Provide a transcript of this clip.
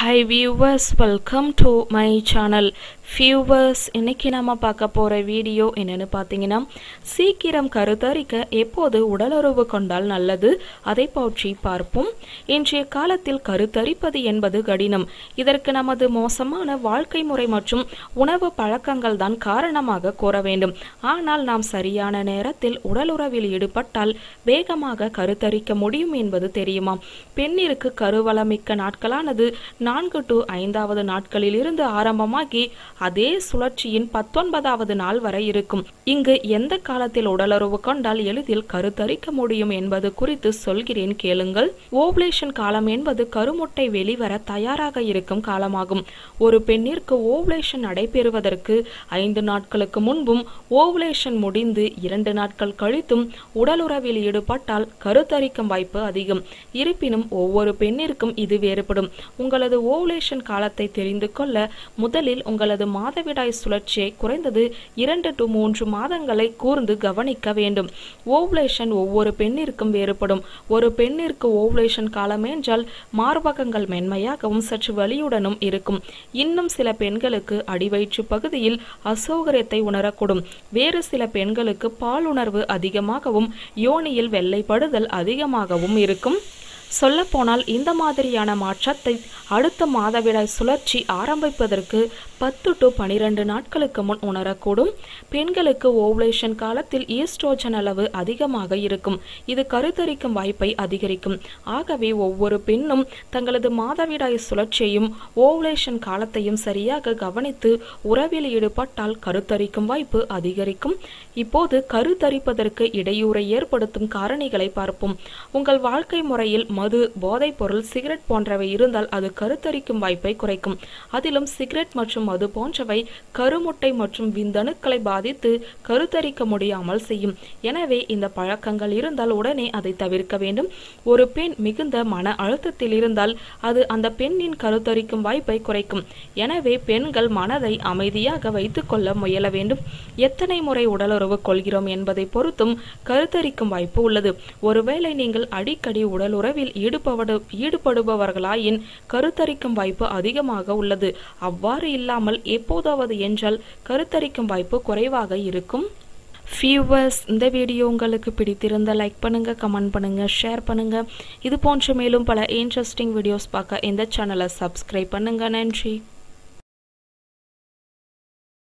high viewers welcome to my channel viewers இன்னைக்கு நம்ம பார்க்க போகிற வீடியோ என்னன்னு பார்த்தீங்கன்னா சீக்கிரம் கருத்தரிக்க எப்போது உடலுறவு கொண்டால் நல்லது அதை பற்றி பார்ப்போம் இன்றைய காலத்தில் கருத்தரிப்பது என்பது கடினம் இதற்கு நமது மோசமான வாழ்க்கை முறை மற்றும் உணவு பழக்கங்கள் தான் காரணமாக கூற வேண்டும் ஆனால் நாம் சரியான நேரத்தில் உடலுறவில் ஈடுபட்டால் வேகமாக கருத்தரிக்க முடியும் என்பது தெரியுமா பெண்ணிற்கு கருவளமிக்க நாட்களானது நான்கு டு ஐந்தாவது நாட்களில் இருந்து ஆரம்பமாகி அதே சுழற்சியின் பத்தொன்பதாவது நாள் வரை இருக்கும் இங்கு எந்த காலத்தில் உடலுறவு கொண்டால் எளிதில் கருத்தரிக்க முடியும் என்பது குறித்து சொல்கிறேன் கேளுங்கள் ஓவுலேஷன் காலம் என்பது கருமுட்டை வெளிவர தயாராக இருக்கும் காலமாகும் ஒரு பெண்ணிற்கு ஓவுலேஷன் நடைபெறுவதற்கு ஐந்து நாட்களுக்கு முன்பும் ஓவுலேஷன் முடிந்து இரண்டு நாட்கள் கழித்தும் உடலுறவில் ஈடுபட்டால் கருத்தரிக்கும் வாய்ப்பு அதிகம் இருப்பினும் ஒவ்வொரு பெண்ணிற்கும் இது வேறுபடும் உங்களது ஓவுலேஷன் காலத்தை தெரிந்து கொள்ள முதலில் உங்களது மாதவிடாய் சுழற்சியை குறைந்தது இரண்டு டு மூன்று மாதங்களை கூர்ந்து கவனிக்க வேண்டும் ஓவுலேஷன் ஒவ்வொரு பெண்ணிற்கும் வேறுபடும் ஒரு பெண்ணிற்கு ஓவுலேஷன் காலம் என்றால் மார்பகங்கள் மென்மையாகவும் சற்று வலியுடனும் இருக்கும் இன்னும் சில பெண்களுக்கு அடிவயிற்று பகுதியில் அசௌகரியத்தை உணரக்கூடும் வேறு சில பெண்களுக்கு பாலுணர்வு அதிகமாகவும் யோனியில் வெள்ளைப்படுதல் அதிகமாகவும் இருக்கும் சொல்லப்போனால் இந்த மாதிரியான மாற்றத்தை அடுத்த மாதவிடாய் சுழற்சி ஆரம்பிப்பதற்கு பத்து டு பனிரெண்டு நாட்களுக்கு முன் உணரக்கூடும் பெண்களுக்கு ஓவுலேஷன் காலத்தில் ஈஸ்ட்ரோஜன் அளவு அதிகமாக இருக்கும் இது கருத்தரிக்கும் வாய்ப்பை அதிகரிக்கும் ஆகவே ஒவ்வொரு பெண்ணும் தங்களது மாதவிடாய் சுழற்சியையும் ஓவுலேஷன் காலத்தையும் சரியாக கவனித்து உறவில் ஈடுபட்டால் கருத்தரிக்கும் வாய்ப்பு அதிகரிக்கும் இப்போது கருத்தரிப்பதற்கு இடையூறை ஏற்படுத்தும் காரணிகளை பார்ப்போம் உங்கள் வாழ்க்கை முறையில் மது போதைப் பொருள் சிகரெட் போன்றவை இருந்தால் அது கருத்தரிக்கும் வாய்ப்பை குறைக்கும் அதிலும் சிகரெட் மற்றும் மது போன்றவை கருமுட்டை மற்றும் விந்தணுக்களை பாதித்து கருத்தரிக்க முடியாமல் செய்யும் எனவே இந்த பழக்கங்கள் இருந்தால் உடனே அதை தவிர்க்க வேண்டும் ஒரு பெண் மிகுந்த மன அழுத்தத்தில் இருந்தால் அது அந்த பெண்ணின் கருத்தரிக்கும் வாய்ப்பை குறைக்கும் எனவே பெண்கள் மனதை அமைதியாக வைத்துக் கொள்ள முயல வேண்டும் எத்தனை முறை உடலுறவு கொள்கிறோம் என்பதை பொறுத்தும் கருத்தரிக்கும் வாய்ப்பு உள்ளது ஒருவேளை நீங்கள் அடிக்கடி உடலுறவில் ஈடுபடு ஈடுபடுபவர்களாயின் கருத்தரிக்கும் வாய்ப்பு அதிகமாக உள்ளது அவ்வாறு இல்லாமல் எப்போதாவது என்றால் கருத்தரிக்கும் வாய்ப்பு குறைவாக இருக்கும் வியூவர்ஸ் இந்த வீடியோ உங்களுக்கு பிடித்திருந்தால் லைக் பண்ணுங்க கமெண்ட் பண்ணுங்க ஷேர் பண்ணுங்க இது போன்ற மேலும் பல இன்ட்ரெஸ்டிங் வீடியோஸ் பார்க்க இந்த சேனலை சப்ஸ்கிரைப் பண்ணுங்க நன்றி